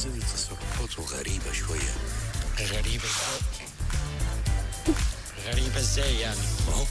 بس دي تصرفاته غريبة شوية غريبة ازاي غريبة ازاي يعني اهو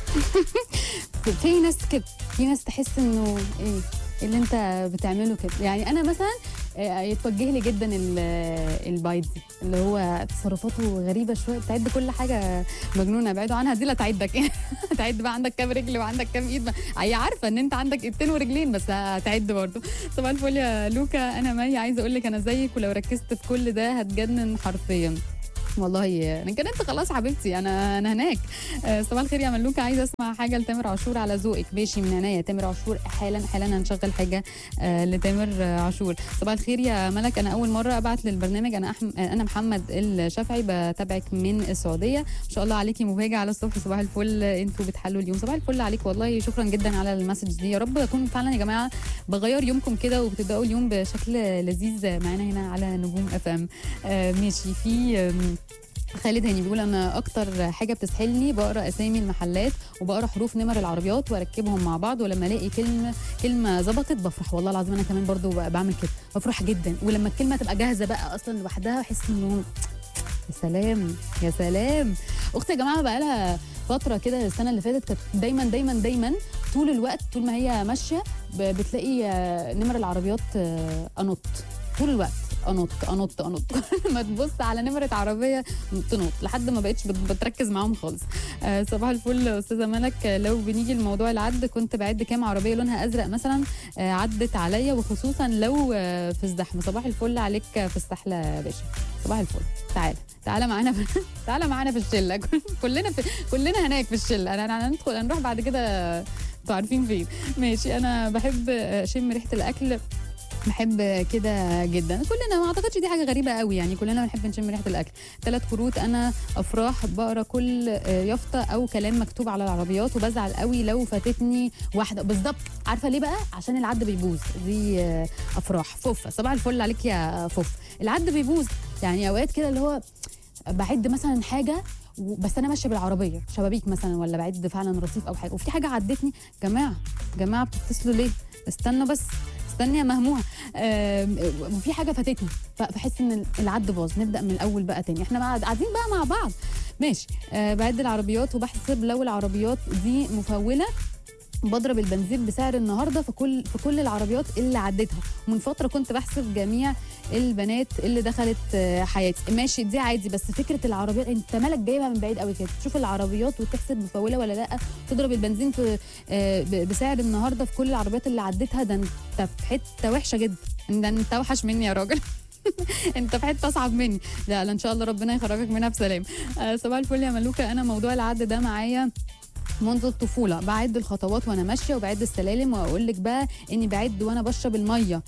في ناس كده في ناس تحس انه ايه اللي انت بتعمله كده يعني انا مثلا آه، يتوجه لي جدا ال- البايت دي اللي هو تصرفاته غريبه شويه بتعد كل حاجه مجنونه ابعدوا عنها دي لا تعدك هتعد بقى عندك كام رجل وعندك كام ايد ما- هي عارفه ان انت عندك ايدين ورجلين بس هتعد برضه طبعا الفل يا لوكا انا مي عايزه اقول لك انا زيك ولو ركزت في كل ده هتجنن حرفيا والله انا كده انت خلاص حبيبتي انا انا هناك آه، صباح الخير يا ملوكه عايزه اسمع حاجه لتامر عاشور على ذوقك ماشي من عينيا تامر عاشور حالا حالا هنشغل حاجه آه، لتامر آه، عاشور صباح الخير يا ملك انا اول مره ابعت للبرنامج انا أحم... آه، انا محمد الشافعي بتابعك من السعوديه ان شاء الله عليكي مبهجه على الصبح صباح الفل انتوا بتحلوا اليوم صباح الفل عليك والله شكرا جدا على المسج دي يا رب اكون فعلا يا جماعه بغير يومكم كده وبتبداوا اليوم بشكل لذيذ معانا هنا على نجوم اف ام آه، ماشي في آم، خالد هاني بيقول انا اكتر حاجه بتسحلني بقرا اسامي المحلات وبقرا حروف نمر العربيات واركبهم مع بعض ولما الاقي كلمه كلمه ظبطت بفرح والله العظيم انا كمان برضو ب- بعمل كده بفرح جدا ولما الكلمه تبقى جاهزه بقى اصلا لوحدها احس انه يا سلام يا سلام اختي يا جماعه بقى لها فتره كده السنه اللي فاتت كانت دايما دايما دايما طول الوقت طول ما هي ماشيه ب- بتلاقي آه، نمر العربيات آه، انط طول الوقت انط انط انط كل ما تبص على نمره عربيه تنط لحد ما بقتش بت- بتركز معاهم خالص آه، صباح الفل استاذه ملك آه، لو بنيجي لموضوع العد كنت بعد كام عربيه لونها ازرق مثلا آه، عدت عليا وخصوصا لو آه، في الزحمه صباح الفل عليك آه، في السحله يا باشا صباح الفل تعالى تعالى معانا في تعالى معانا في الشله كلنا في كلنا هناك في الشله انا أنا هندخل هنروح بعد كده انتوا عارفين فين ماشي انا بحب اشم ريحه الاكل بحب كده جدا كلنا ما اعتقدش دي حاجه غريبه قوي يعني كلنا بنحب نشم ريحه الاكل ثلاث كروت انا افراح بقرا كل آه، يافطه او كلام مكتوب على العربيات وبزعل قوي لو فاتتني واحده بالظبط عارفه ليه بقى عشان العد بيبوظ دي آه، افراح فوفه صباح الفل عليك يا فوف العد بيبوظ يعني اوقات كده اللي هو بعد مثلا حاجه و- بس انا ماشيه بالعربيه شبابيك مثلا ولا بعد فعلا رصيف او حاجه وفي حاجه عدتني جماعه جماعه بتتصلوا ليه استنوا بس استني يا مهموعه آم، وفي حاجه فاتتني ف- فحس ان العد باظ نبدا من الاول بقى تاني احنا بقى قاعدين بقى مع بعض ماشي أه بعد العربيات وبحسب لو العربيات دي مفوله بضرب البنزين بسعر النهارده في كل في كل العربيات اللي عديتها ومن فتره كنت بحسب جميع البنات اللي دخلت آه، حياتي ماشي دي عادي بس فكره العربيات انت مالك جايبها من بعيد قوي كده تشوف العربيات وتحسب مفوله ولا لا تضرب البنزين في آه، ب- بسعر النهارده في كل العربيات اللي عديتها ده انت في حته وحشه جدا ده انت اوحش مني يا راجل انت في حته اصعب مني لا لا ان شاء الله ربنا يخرجك منها بسلام آه، صباح الفل يا ملوكه انا موضوع العد ده معايا منذ الطفوله بعد الخطوات وانا ماشيه وبعد السلالم واقول لك بقى اني بعد وانا بشرب الميه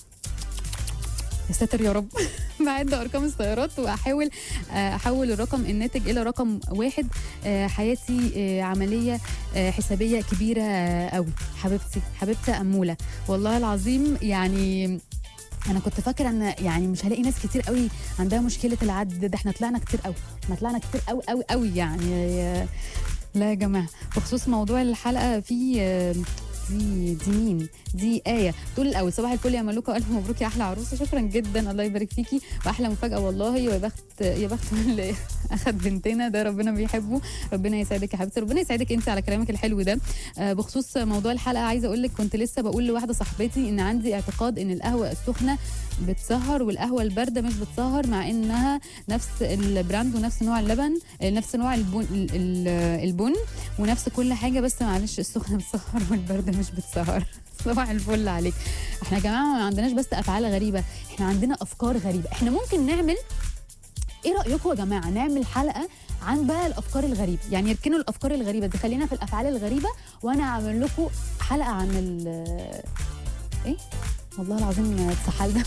يا ساتر يا رب بعد ارقام السيارات واحاول آه، احول الرقم الناتج الى رقم واحد آه، حياتي آه، عمليه آه، حسابيه كبيره آه، قوي حبيبتي حبيبتي اموله والله العظيم يعني انا كنت فاكره ان يعني مش هلاقي ناس كتير قوي عندها مشكله العد ده احنا طلعنا كتير قوي احنا طلعنا كتير قوي قوي قوي يعني آه، لا يا جماعه بخصوص موضوع الحلقه في آه، دي دي مين؟ دي آية تقول الأول صباح الفل يا ملوكة وألف مبروك يا أحلى عروسة شكرا جدا الله يبارك فيكي وأحلى مفاجأة والله ويا بخت يا بخت اللي أخد بنتنا ده ربنا بيحبه ربنا يسعدك يا حبيبتي ربنا يسعدك أنت على كلامك الحلو ده آه، بخصوص موضوع الحلقة عايزة أقول لك كنت لسه بقول لواحدة صاحبتي إن عندي اعتقاد إن القهوة السخنة بتسهر والقهوة الباردة مش بتسهر مع إنها نفس البراند ونفس نوع اللبن آه، نفس نوع البن ال- ال- البن ونفس كل حاجه بس معلش السخنه بتسهر والبارده مش بتسهر صباح الفل عليك احنا يا جماعه ما عندناش بس افعال غريبه احنا عندنا افكار غريبه احنا ممكن نعمل ايه رايكم يا جماعه نعمل حلقه عن بقى الافكار الغريبه يعني يركنوا الافكار الغريبه دي خلينا في الافعال الغريبه وانا اعمل لكم حلقه عن ال ايه والله العظيم اتسحلنا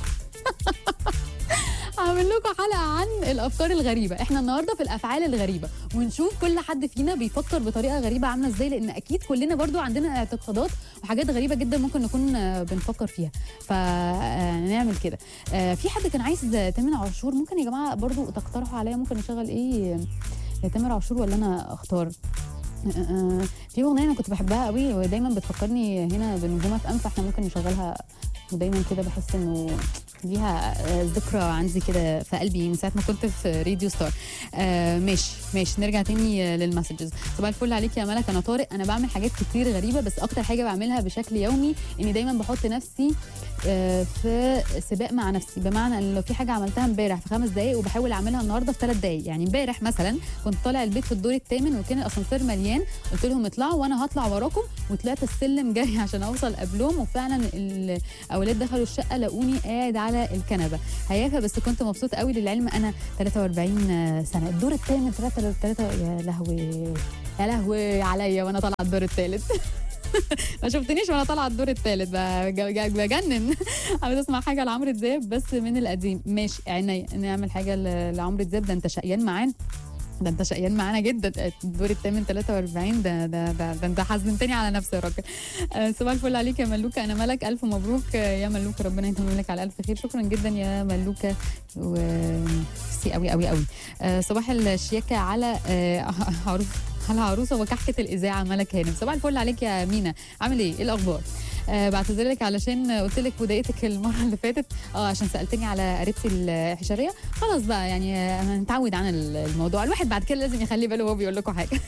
هعمل لكم حلقه عن الافكار الغريبه احنا النهارده في الافعال الغريبه ونشوف كل حد فينا بيفكر بطريقه غريبه عامله ازاي لان اكيد كلنا برضو عندنا اعتقادات وحاجات غريبه جدا ممكن نكون آه، بنفكر فيها فنعمل كده آه، في حد كان عايز تامر عاشور ممكن يا جماعه برضو تقترحوا عليا ممكن نشغل ايه يا تامر عاشور ولا انا اختار آه، آه، في اغنيه انا كنت بحبها قوي ودايما بتفكرني هنا بنجومه في ام فاحنا ممكن نشغلها ودايما كده بحس انه ليها آه، ذكرى عندي كده في قلبي من ساعه ما كنت في راديو ستار آه ماشي ماشي نرجع تاني آه، للمسجز صباح الفل عليك يا ملك انا طارق انا بعمل حاجات كتير غريبه بس اكتر حاجه بعملها بشكل يومي اني دايما بحط نفسي آه، في سباق مع نفسي بمعنى ان لو في حاجه عملتها امبارح في خمس دقائق وبحاول اعملها النهارده في ثلاث دقائق يعني امبارح مثلا كنت طالع البيت في الدور الثامن وكان الاسانسير مليان قلت لهم اطلعوا وانا هطلع وراكم وطلعت السلم جري عشان اوصل قبلهم وفعلا الاولاد دخلوا الشقه لقوني قاعد على الكنبه هيافه بس كنت مبسوطه قوي للعلم انا 43 سنه الدور الثامن 3 3 يا لهوي يا لهوي عليا وانا طالعه الدور الثالث ما شفتنيش وانا طالعه الدور الثالث بجنن عاوز اسمع حاجه لعمرو دياب بس من القديم ماشي عينيا نعمل حاجه ل- لعمرو دياب ده انت شقيان معانا ده انت شقيان معانا جدا الدور الثامن 43 ده ده ده, ده انت حزنتني على نفسي يا راجل آه، صباح الفل عليك يا ملوكه انا ملك الف مبروك آه، يا ملوكه ربنا يتمم لك على الف خير شكرا جدا يا ملوكه و ميرسي قوي قوي قوي آه، صباح الشياكه على آه، عروس على عروسه وكحكه الاذاعه ملك هانم صباح الفل عليك يا مينا عامل ايه ايه الاخبار آه بعتذر لك علشان قلت لك وضايقتك المره اللي فاتت اه عشان سالتني على قريبتي الحشريه خلاص بقى يعني آه، هنتعود عن الموضوع الواحد بعد كده لازم يخلي باله وهو بيقول لكم حاجه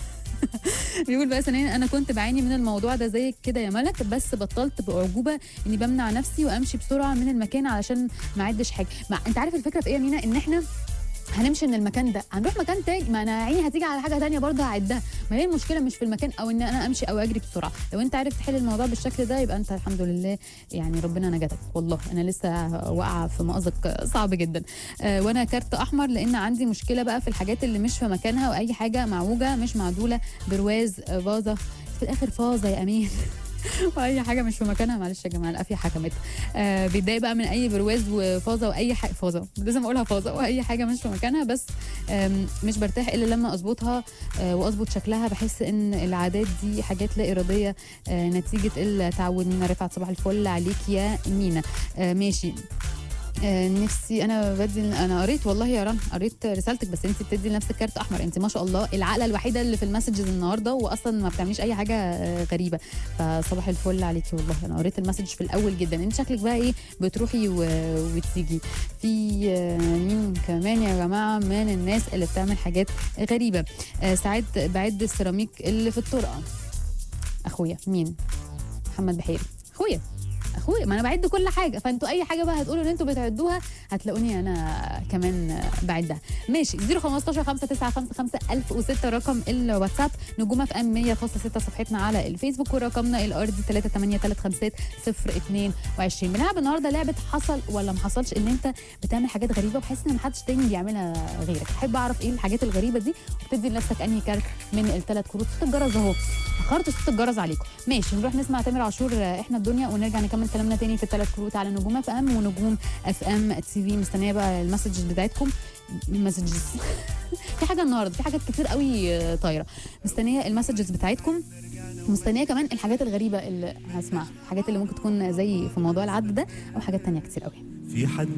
بيقول بقى ثانيا انا كنت بعاني من الموضوع ده زيك كده يا ملك بس بطلت باعجوبه اني بمنع نفسي وامشي بسرعه من المكان علشان ما اعدش حاجه ما انت عارف الفكره في ايه يا مينا ان احنا هنمشي من المكان ده هنروح مكان تاني ما انا عيني هتيجي على حاجه تانية برضه هعدها ما هي المشكله مش في المكان او ان انا امشي او اجري بسرعه لو انت عارف تحل الموضوع بالشكل ده يبقى انت الحمد لله يعني ربنا نجاتك والله انا لسه واقعه في مأزق صعب جدا آه وانا كارت احمر لان عندي مشكله بقى في الحاجات اللي مش في مكانها واي حاجه معوجه مش معدوله برواز آه، فازه في الاخر فازه يا امين واي حاجه مش في مكانها معلش يا جماعه القافيه حكمت آه بيتضايق بقى من اي برواز وفازه واي حاجه فازه لازم اقولها فازه واي حاجه مش في مكانها بس آم، مش برتاح الا لما اظبطها آه واظبط شكلها بحس ان العادات دي حاجات لا اراديه آه نتيجه التعود مينا رفعت صباح الفل عليك يا مينا آه ماشي آه، نفسي انا بدي انا قريت والله يا رنا قريت رسالتك بس انت بتدي لنفسك كارت احمر انت ما شاء الله العقله الوحيده اللي في المسجز النهارده واصلا ما بتعمليش اي حاجه آه، غريبه فصباح الفل عليكي والله انا قريت المسج في الاول جدا انت شكلك بقى ايه بتروحي و... وتيجي في آه، مين كمان يا جماعه من الناس اللي بتعمل حاجات غريبه آه، ساعات بعد السيراميك اللي في الطرقه اخويا مين محمد بحيري اخويا اخويا ما انا بعد كل حاجه فانتوا اي حاجه بقى هتقولوا ان انتوا بتعدوها هتلاقوني انا كمان بعدها ماشي 015 5955 1006 رقم الواتساب نجوم اف ام 100.6 صفحتنا على الفيسبوك ورقمنا الارضي 38350 22 بنلعب النهارده لعبه حصل ولا ما حصلش ان انت بتعمل حاجات غريبه وبحس ان محدش تاني بيعملها غيرك احب اعرف ايه الحاجات الغريبه دي وبتدي لنفسك انهي كارت من الثلاث كروت صوت الجرس اهو اخرت صوت الجرس عليكم ماشي نروح نسمع تامر عاشور آه، احنا الدنيا ونرجع نكمل كلامنا تاني في الثلاث كروت على نجوم اف ام ونجوم اف ام تي في مستنيه بقى المسجز بتاعتكم المسجز في حاجه النهارده في حاجات كتير قوي آه، طايره مستنيه المسجز بتاعتكم مستنيه كمان الحاجات الغريبه اللي هسمعها الحاجات اللي ممكن تكون زي في موضوع العد ده او حاجات تانية كتير قوي في حد